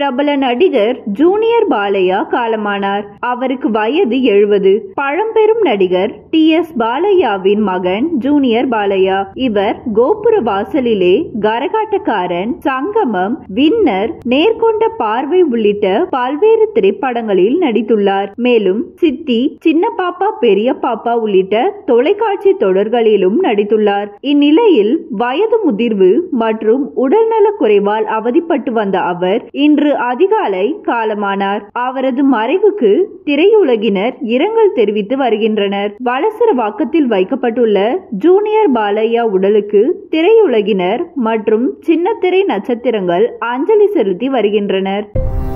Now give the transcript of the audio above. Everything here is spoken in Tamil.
பிரபல நடிகர் ஜூனியர் பாலையா காலமானார் அவருக்கு வயது எழுபது பழம்பெரும் நடிகர் டி எஸ் பாலையாவின் மகன் ஜூனியர் பாலையா இவர் கோபுர வாசலிலே கரகாட்டக்காரன் சங்கமம் வின்னர் நேர்கொண்ட பார்வை உள்ளிட்ட பல்வேறு திரைப்படங்களில் நடித்துள்ளார் மேலும் சித்தி சின்ன பாப்பா பெரிய பாப்பா உள்ளிட்ட தொலைக்காட்சி தொடர்களிலும் நடித்துள்ளார் இந்நிலையில் வயது முதிர்வு மற்றும் உடல்நலக் குறைவால் அவதிப்பட்டு வந்த அவர் இன்று அதிகாலை காலமானார் அவரது மறைவுக்கு திரையுலகினர் இரங்கல் தெரிவித்து வருகின்றனர் வலசரவாக்கத்தில் வைக்கப்பட்டுள்ள ஜூனியர் பாலையா உடலுக்கு திரையுலகினர் மற்றும் சின்னத்திரை நட்சத்திரங்கள் அஞ்சலி செலுத்தி வருகின்றனர்